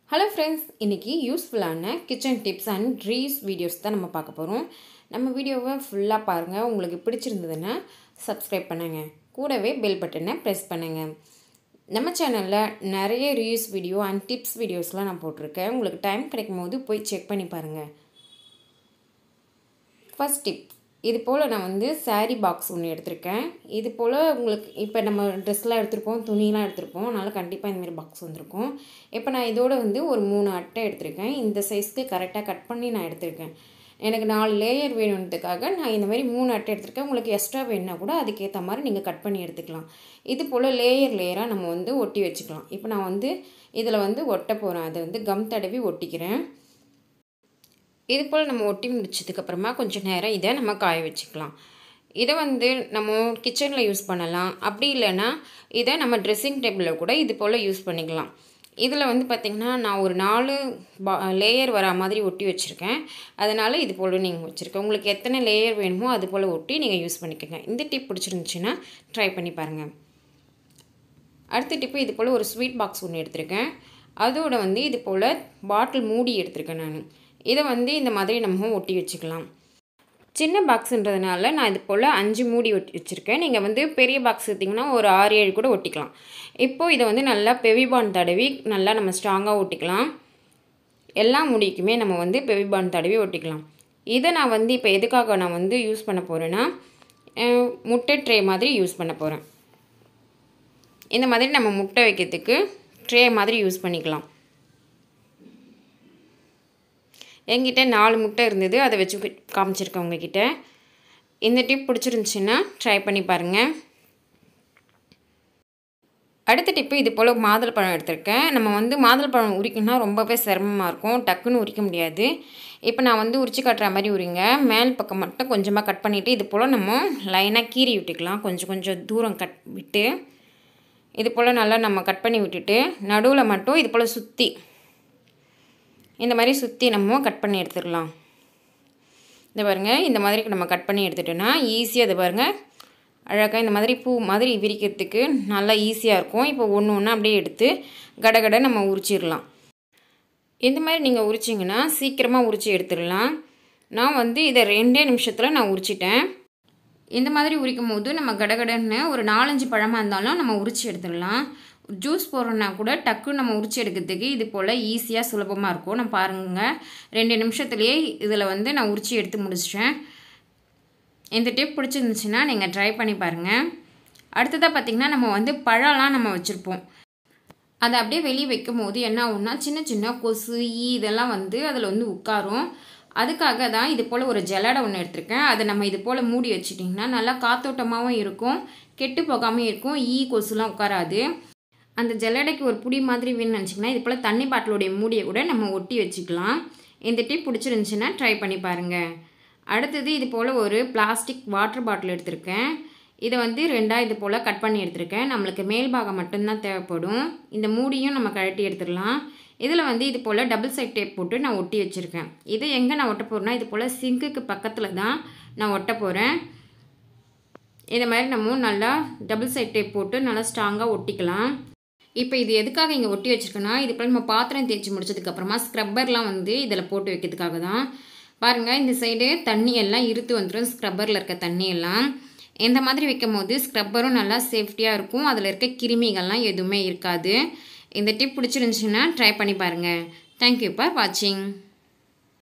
hello friends இன்றைக்கி யூஸ்ஃபுல்லான kitchen tips and ரீஸ் வீடியோஸ் தான் நம்ம பார்க்க போகிறோம் நம்ம வீடியோவை ஃபுல்லாக பாருங்கள் உங்களுக்கு பிடிச்சிருந்ததுன்னா சப்ஸ்கிரைப் பண்ணுங்கள் கூடவே பெல் பட்டனை ப்ரெஸ் பண்ணுங்கள் நம்ம சேனலில் நிறைய ரீயூஸ் வீடியோ அண்ட் டிப்ஸ் வீடியோஸ்லாம் நான் போட்டிருக்கேன் உங்களுக்கு டைம் கிடைக்கும் போது போய் செக் பண்ணி பாருங்கள் ஃபஸ்ட் டிப் இது போல் நான் வந்து சாரீ பாக்ஸ் ஒன்று எடுத்திருக்கேன் இது போல் உங்களுக்கு இப்போ நம்ம ட்ரெஸ்லாம் எடுத்திருப்போம் துணிலாம் எடுத்திருப்போம் அதனால் கண்டிப்பாக இந்தமாரி பாக்ஸ் வந்திருக்கும் இப்போ நான் இதோட வந்து ஒரு மூணு அட்டை எடுத்திருக்கேன் இந்த சைஸ்க்கு கரெக்டாக கட் பண்ணி நான் எடுத்திருக்கேன் எனக்கு நாலு லேயர் வேணுன்றதுக்காக நான் இந்த மாதிரி மூணு அட்டை எடுத்திருக்கேன் உங்களுக்கு எக்ஸ்ட்ரா வேணுன்னா கூட அதுக்கேற்ற மாதிரி நீங்கள் கட் பண்ணி எடுத்துக்கலாம் இது போல் லேயர் லேயராக நம்ம வந்து ஒட்டி வச்சுக்கலாம் இப்போ நான் வந்து இதில் வந்து ஒட்ட போகிறேன் அதை வந்து கம் தடவி ஒட்டிக்கிறேன் இது போல் நம்ம ஒட்டி முடிச்சதுக்கப்புறமா கொஞ்சம் நேரம் இதை நம்ம காய வச்சுக்கலாம் இதை வந்து நம்ம கிச்சனில் யூஸ் பண்ணலாம் அப்படி இல்லைன்னா இதை நம்ம ட்ரெஸ்ஸிங் டேபிளில் கூட இது போல் யூஸ் பண்ணிக்கலாம் இதில் வந்து பார்த்திங்கன்னா நான் ஒரு நாலு பா லேயர் வரா மாதிரி ஒட்டி வச்சுருக்கேன் அதனால் இது போல் நீங்கள் வச்சுருக்கேன் உங்களுக்கு எத்தனை லேயர் வேணுமோ அது போல் ஒட்டி நீங்கள் யூஸ் பண்ணிக்கோங்க இந்த டிப் பிடிச்சிருந்துச்சின்னா ட்ரை பண்ணி பாருங்கள் அடுத்த டிப்பு இது போல் ஒரு ஸ்வீட் பாக்ஸ் ஒன்று எடுத்திருக்கேன் அதோட வந்து இது போல் பாட்டில் மூடி எடுத்திருக்கேன் நான் இதை வந்து இந்த மாதிரி நம்ம ஒட்டி வச்சுக்கலாம் சின்ன பாக்ஸுன்றதுனால நான் இது போல் அஞ்சு மூடி ஒட்டி வச்சுருக்கேன் நீங்கள் வந்து பெரிய பாக்ஸ் எடுத்திங்கன்னா ஒரு ஆறு ஏழு கூட ஒட்டிக்கலாம் இப்போது இதை வந்து நல்லா பெவிபான் தடவி நல்லா நம்ம ஸ்ட்ராங்காக ஒட்டிக்கலாம் எல்லா முடிக்குமே நம்ம வந்து பெவிபான் தடவி ஒட்டிக்கலாம் இதை நான் வந்து இப்போ எதுக்காக நான் வந்து யூஸ் பண்ண போகிறேன்னா முட்டை ட்ரே மாதிரி யூஸ் பண்ண போகிறேன் இந்த மாதிரி நம்ம முட்டை வைக்கிறதுக்கு ட்ரே மாதிரி யூஸ் பண்ணிக்கலாம் என்கிட்ட நாலு முட்டை இருந்தது அதை வச்சு காமிச்சிருக்கேன் உங்ககிட்ட இந்த டிப் பிடிச்சிருந்துச்சின்னா ட்ரை பண்ணி பாருங்கள் அடுத்த டிப்பு இது போல் மாதுளை பழம் எடுத்திருக்கேன் நம்ம வந்து மாதுளை பழம் உரிக்கணும்னா ரொம்பவே சிரமமாக இருக்கும் டக்குன்னு உரிக்க முடியாது இப்போ நான் வந்து உரிச்சு காட்டுற மாதிரி உரிங்க மேல் பக்கம் மட்டும் கொஞ்சமாக கட் பண்ணிவிட்டு இது போல் நம்ம லைனாக கீறி விட்டுக்கலாம் கொஞ்சம் கொஞ்சம் தூரம் கட் விட்டு இது போல் நல்லா நம்ம கட் பண்ணி விட்டுட்டு நடுவில் மட்டும் இது போல் சுற்றி இந்த மாதிரி சுற்றி நம்ம கட் பண்ணி எடுத்துடலாம் இந்த பாருங்கள் இந்த மாதிரி நம்ம கட் பண்ணி எடுத்துட்டோன்னா ஈஸியாக இது பாருங்கள் அழகாக இந்த மாதிரி பூ மாதிரி விரிக்கிறதுக்கு நல்லா ஈஸியாக இருக்கும் இப்போ ஒன்று ஒன்று அப்படியே எடுத்து கடகடை நம்ம உரிச்சிடலாம் இந்த மாதிரி நீங்கள் உரிச்சிங்கன்னா சீக்கிரமாக உரித்து எடுத்துடலாம் நான் வந்து இதை ரெண்டே நிமிஷத்தில் நான் உரிச்சிட்டேன் இந்த மாதிரி உரிக்கும் போது நம்ம கடகடன்னு ஒரு நாலஞ்சு பழமாக இருந்தாலும் நம்ம உரித்து எடுத்துடலாம் ஜூஸ் போடுறோன்னா கூட டக்குன்னு நம்ம உரிச்சு எடுக்கிறதுக்கு இது போல் ஈஸியாக சுலபமாக இருக்கும் நான் பாருங்கள் ரெண்டு நிமிஷத்துலேயே இதில் வந்து நான் உரிச்சு எடுத்து முடிச்சிட்டேன் இந்த டிப் பிடிச்சிருந்துச்சின்னா நீங்கள் ட்ரை பண்ணி பாருங்கள் அடுத்ததாக பார்த்திங்கன்னா நம்ம வந்து பழம்லாம் நம்ம வச்சுருப்போம் அதை அப்படியே வெளியே வைக்கும் போது என்ன ஆகும்னா சின்ன சின்ன கொசு ஈ இதெல்லாம் வந்து அதில் வந்து உட்காரும் அதுக்காக தான் இது போல் ஒரு ஜல்லடை ஒன்று எடுத்திருக்கேன் அதை நம்ம இது போல் மூடி வச்சிட்டிங்கன்னா நல்லா காத்தோட்டமாகவும் இருக்கும் கெட்டு போகாமல் இருக்கும் ஈ கொசுலாம் உட்காராது அந்த ஜல்லடைக்கு ஒரு புடி மாதிரி வேணும்னு நினச்சிங்கன்னா இது போல் தண்ணி பாட்டிலுடைய மூடியை கூட நம்ம ஒட்டி வச்சுக்கலாம் இந்த டிப் பிடிச்சிருந்துச்சின்னா ட்ரை பண்ணி பாருங்கள் அடுத்தது இது போல் ஒரு பிளாஸ்டிக் வாட்டர் பாட்டில் எடுத்திருக்கேன் இதை வந்து ரெண்டாக இது போல் கட் பண்ணி எடுத்திருக்கேன் நம்மளுக்கு மேல் பாகம் மட்டும்தான் தேவைப்படும் இந்த மூடியும் நம்ம கழட்டி எடுத்துடலாம் இதில் வந்து இது போல் டபுள் சைட் டேப் போட்டு நான் ஒட்டி வச்சுருக்கேன் இதை எங்கே நான் ஒட்ட போகிறேன்னா இது போல் சிங்க்குக்கு பக்கத்தில் தான் நான் ஒட்ட போகிறேன் இந்த மாதிரி நம்ம நல்லா டபுள் சைட் டேப் போட்டு நல்லா ஸ்ட்ராங்காக ஒட்டிக்கலாம் இப்போ இது எதுக்காக இங்கே ஒட்டி வச்சுருக்கேன்னா இது போல் நம்ம பாத்திரம் தேய்ச்சி முடிச்சதுக்கப்புறமா ஸ்க்ரப்பர்லாம் வந்து இதில் போட்டு வைக்கிறதுக்காக தான் பாருங்கள் இந்த சைடு தண்ணி எல்லாம் இருத்து வந்துடும் ஸ்க்ரப்பரில் இருக்க தண்ணி எல்லாம் இந்த மாதிரி வைக்கும் போது ஸ்க்ரப்பரும் நல்லா சேஃப்டியாக இருக்கும் அதில் இருக்க கிருமிகள்லாம் எதுவுமே இருக்காது இந்த டிப் பிடிச்சிருந்துச்சின்னா ட்ரை பண்ணி பாருங்கள் தேங்க்யூ ஃபார் வாட்சிங்